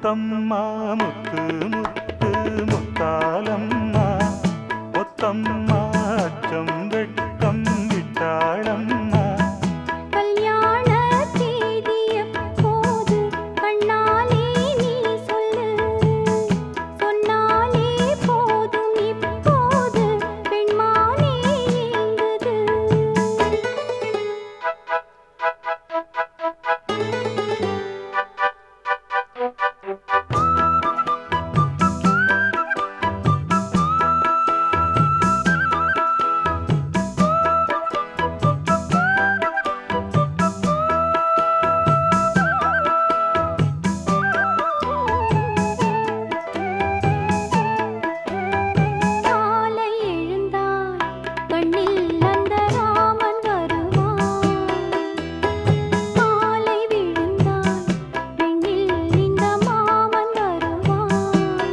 முத்தம்மா முத்து முத்து முத்தாலம்மா முத்தம்மா அச்சம் வெட்கம் விட்டாளம்மா கல்யாண தேதி எப்போது கண்ணாலே நீ சொல்லு சொன்னாலே போதும் இப்போது பெண்மானே எங்குது காலை எழுந்தால் கண்ணில் அந்த ராமன் வருவான் காலை விழுந்தால் பெண்ணில் இந்த மாமன் வருவான்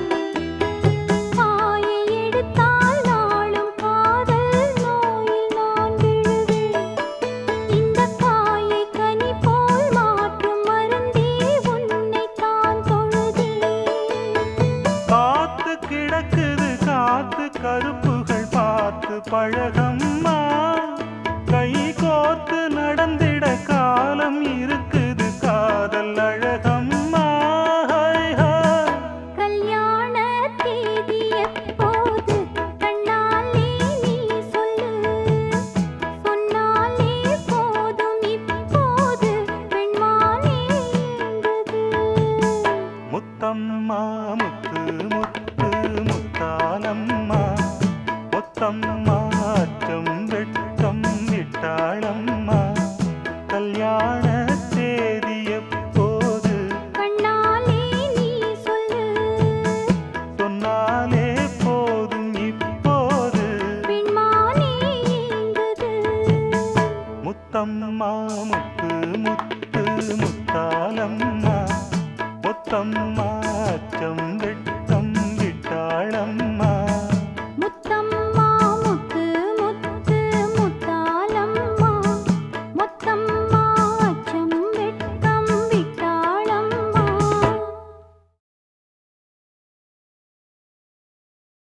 காயை எடுத்தால் நாளும் காதல் நோயில் நான் விழுவேன் இந்த காயை கனி போல் மாற்றும் மருந்தே உன்னைத்தான் தொழுதேன் காத்து கிடக்குது காத்து கருப்புகள் பார்த்து பழகம்மா கை கோர்த்து நடந்திட காலம் இருக்குது காதல் அழகம்மா ஹை, ஹை. கல்யாண தேதி எப்போது கண்ணாலே நீ சொல்லு சொன்னாலே போதும் இப்போது பெண்மானே எங்குது முத்தம்மா முத்து முத்து முத்தாலம்மா முத்தம்மா அச்சம் வெட்கம் விட்டாளம்மா கல்யாண தேதி எப்போது கண்ணாலே நீ சொல்லு சொன்னாலே போதும் இப்போது பெண்மானே எங்குது முத்தம்மா முத்து முத்து முத்தாலம்மா முத்தம்மா அச்சம் வெட்கம்